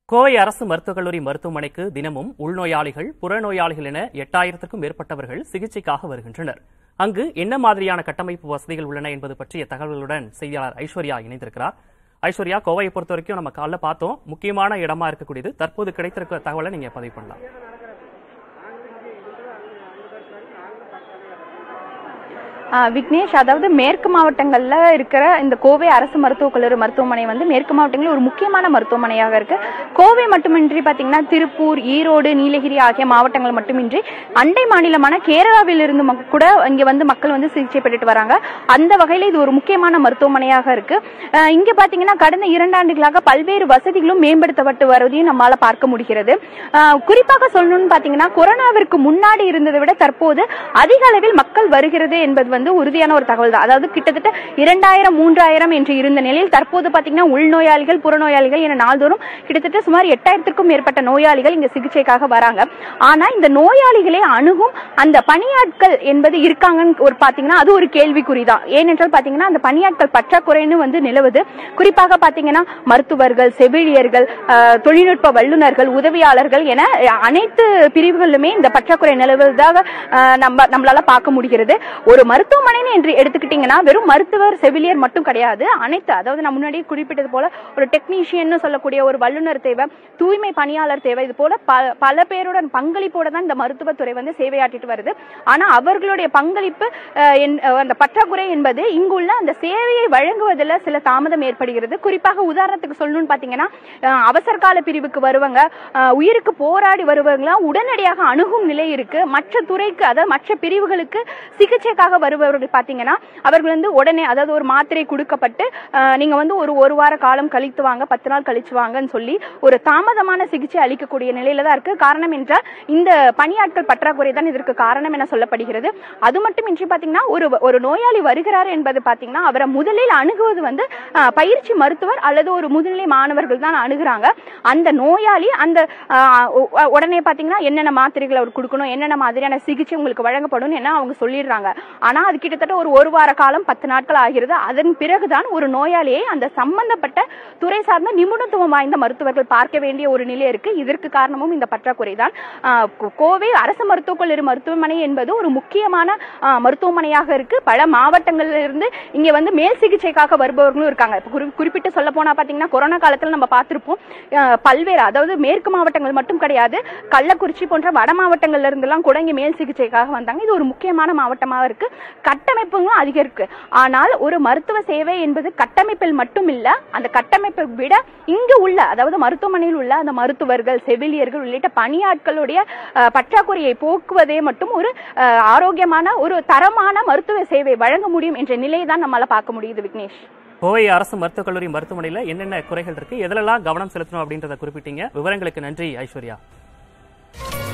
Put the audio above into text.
கோவை அரசு மருத்துவக் கல்லூரி மருத்துவமனைக்கு தினமும் உள்நோயாளிகள் புறநோயாளிகள் என எட்டாயிரத்திற்கும் மேற்பட்டவர்கள் சிகிச்சைக்காக வருகின்றனர் அங்கு என்ன மாதிரியான கட்டமைப்பு வசதிகள் உள்ளன என்பது பற்றிய தகவல்களுடன் செய்தியாளர் ஐஸ்வர்யா இணைந்திருக்கிறார் ஐஸ்வர்யா கோவையை பொறுத்த வரைக்கும் நம்ம காலைல பார்த்தோம் முக்கியமான இடமா இருக்கக்கூடியது தற்போது கிடைத்திருக்க தகவலை நீங்க பதிவு பண்ணலாம் ஆ, விக்னேஷ் அதாவது மேற்கு மாவட்டங்கள்ல இருக்கிற இந்த கோவை அரசு மருத்துவக் கல்லூரி மருத்துவமனை வந்து மேற்கு மாவட்டங்களில் ஒரு முக்கியமான மருத்துவமனையாக இருக்கு கோவை மட்டுமின்றி பாத்தீங்கன்னா திருப்பூர் ஈரோடு நீலகிரி ஆகிய மாவட்டங்கள் மட்டுமின்றி அண்டை மாநிலமான கேரளாவில் இருந்து மக்- கூட இங்க வந்து மக்கள் வந்து சிகிச்சை பெற்றுட்டு வராங்க அந்த வகையில இது ஒரு முக்கியமான மருத்துவமனையாக இருக்கு ஆ, இங்க பாத்தீங்கன்னா கடந்த இரண்டு ஆண்டுகளாக பல்வேறு வசதிகளும் மேம்படுத்தப்பட்டு வருவதையும் நம்மால பார்க்க முடிகிறது ஆ, குறிப்பாக சொல்லணும்னு பாத்தீங்கன்னா கொரோனாவிற்கு முன்னாடி இருந்ததை விட தற்போது அதிக அளவில் மக்கள் வருகிறது என்பது வந்து உறுதியான ஒரு தகவல் தான் அதாவது கிட்டத்தட்ட இரண்டாயிரம் மூன்றாயிரம் என்று இருந்த நிலையில் தற்போது பாத்தீங்கன்னா உள்நோயாளிகள் புறநோயாளிகள் என நாள்தோறும் கிட்டத்தட்ட சுமார் எட்டாயிரத்திற்கும் மேற்பட்ட நோயாளிகள் இங்க சிகிச்சைக்காக வராங்க ஆனா இந்த நோயாளிகளை அணுகும் அந்த பணியாட்கள் என்பது இருக்காங்கன்னு ஒரு பாத்தீங்கன்னா அது ஒரு கேள்விக்குறி தான் ஏனென்றால் பாத்தீங்கன்னா அந்த பணியாட்கள் பற்றாக்குறைன்னு வந்து நிலவுது குறிப்பாக பாத்தீங்கன்னா மருத்துவர்கள் செவிலியர்கள் ஆஹ், தொழில்நுட்ப வல்லுநர்கள் உதவியாளர்கள் என அஹ், அனைத்து பிரிவுகளிலுமே இந்த பற்றாக்குறை நிலவுவதாக ஆஹ், நம்ம நம்மளால பார்க்க முடிகிறது ஒரு மருத்துவமனைன்னு என்று எடுத்துக்கிட்டீங்கன்னா வெறும் மருத்துவர் செவிலியர் மட்டும் கிடையாது அனைத்து அதாவது நான் முன்னாடியே குறிப்பிட்டது போல ஒரு டெக்னீஷியன் சொல்லக்கூடிய ஒரு வல்லுநர் தேவை தூய்மை பணியாளர் தேவை இது போல ப- பல பேருடன் பங்களிப்போட தான் இந்த மருத்துவத்துறை வந்து சேவையாற்றிட்டு வருது ஆனா அவர்களுடைய பங்களிப்பு அஹ், என்- அஹ், அந்த பற்றாக்குறை என்பது இங்குள்ள அந்த சேவையை வழங்குவதில் சில தாமதம் ஏற்படுகிறது குறிப்பாக உதாரணத்துக்கு சொல்லணும்னு பாத்தீங்கன்னா அஹ், அவசர கால பிரிவுக்கு வருவங்க அஹ், உயிருக்கு போராடி வருவங்களாம் உடனடியாக அணுகும் நிலை இருக்கு மற்ற துறைக்கு அதாவது மற்ற பிரிவுகளுக்கு சிகிச்சைக்காக வருபவர்கள் பாத்தீங்கன்னா அவர்கள் வந்து உடனே அதாவது ஒரு மாத்திரை கொடுக்கப்பட்டு அஹ், நீங்க வந்து ஒரு ஒரு வார காலம் கழித்து வாங்க பத்து நாள் கழிச்சு வாங்கன்னு சொல்லி ஒரு தாமதமான சிகிச்சை அளிக்கக்கூடிய நிலையில தான் இருக்கு காரணம் என்றால் இந்த பணியாட்கள் பற்றாக்குறை தான் இதற்கு காரணம் என சொல்லப்படுகிறது அது மட்டுமின்றி பாத்தீங்கன்னா ஒரு ஒரு நோயாளி வருகிறார் என்பது பாத்தீங்கன்னா அவரை முதலில் அணுகுவது வந்து அஹ், பயிற்சி மருத்துவர் அல்லது ஒரு முதுநிலை மாணவர்கள் தான் அணுகுறாங்க அந்த நோயாளி அந்த அஹ், உ- உடனே பாத்தீங்கன்னா என்னென்ன மாத்திரைகள் அவர் கொடுக்கணும் என்னென்ன மாதிரியான சிகிச்சை உங்களுக்கு வழங்கப்படும் என்ன அவங்க சொல்லிடுறாங்க ஆனா அது கிட்டத்தட்ட ஒரு ஒரு வார காலம் பத்து நாட்கள் ஆகிறது அதன் பிறகுதான் ஒரு நோயாளியை அந்த சம்பந்தப்பட்ட துறை சார்ந்த நிபுணத்துவம் வாய்ந்த மருத்துவர்கள் பார்க்க வேண்டிய ஒரு நிலை இருக்கு இதற்கு காரணமும் இந்த பற்றாக்குறை தான் ஆஹ் கோ- கோவை அரசு மருத்துவக் கல்லூரி மருத்துவமனை என்பது ஒரு முக்கியமான ஆஹ், மருத்துவமனையாக இருக்கு பல மாவட்டங்கள்ல இருந்து இங்க வந்து மேல் சிகிச்சைக்காக வருபவர்களும் இருக்காங்க இப்ப குறி- குறிப்பிட்டு சொல்ல போனா பாத்தீங்கன்னா கொரோனா காலத்துல நம்ம பார்த்திருப்போம் ஆஹ், பல்வேறு அதாவது மேற்கு மாவட்டங்கள் மட்டும் கிடையாது கள்ளக்குறிச்சி போன்ற வட மாவட்டங்கள்ல இருந்தெல்லாம் கூட இங்க மேல் சிகிச்சைக்காக வந்தாங்க இது ஒரு முக்கியமான மாவட்டமாக இருக்கு கட்டமைப்புகளும் அதிகம் இருக்கு ஆனால் ஒரு மருத்துவ சேவை என்பது கட்டமைப்பில் மட்டும் இல்ல அந்த கட்டமைப்பை விட இங்கு உள்ள அதாவது மருத்துவமனையில் உள்ள அந்த மருத்துவர்கள் செவிலியர்கள் உள்ளிட்ட பணியாட்களுடைய அஹ், பற்றாக்குறையை போக்குவதே மட்டும் ஒரு அஹ், ஆரோக்கியமான ஒரு தரமான மருத்துவ சேவை வழங்க முடியும் என்ற நிலையை தான் நம்மளால பார்க்க முடியுது விக்னேஷ் கோவை அரசு மருத்துவக் கல்லூரி மருத்துவமனையில என்னென்ன குறைகள் இருக்கு எதிலெல்லாம் கவனம் செலுத்தணும் அப்படின்றத குறிப்பிட்டீங்க விவரங்களுக்கு நன்றி ஐஸ்வர்யா